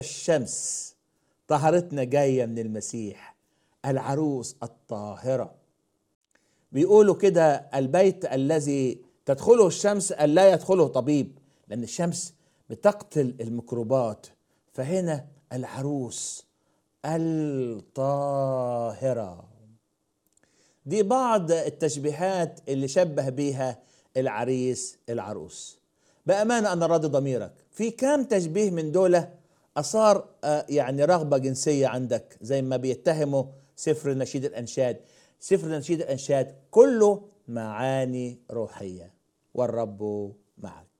الشمس طهرتنا جاية من المسيح العروس الطاهرة بيقولوا كده البيت الذي تدخله الشمس ألا يدخله طبيب لأن الشمس بتقتل الميكروبات فهنا العروس الطاهرة دي بعض التشبيهات اللي شبه بيها العريس العروس بأمانة أنا راضي ضميرك في كام تشبيه من دول أثار آه، يعني رغبة جنسية عندك زي ما بيتهموا سفر نشيد الأنشاد سفر نشيد الأنشاد كله معاني روحية والرب معك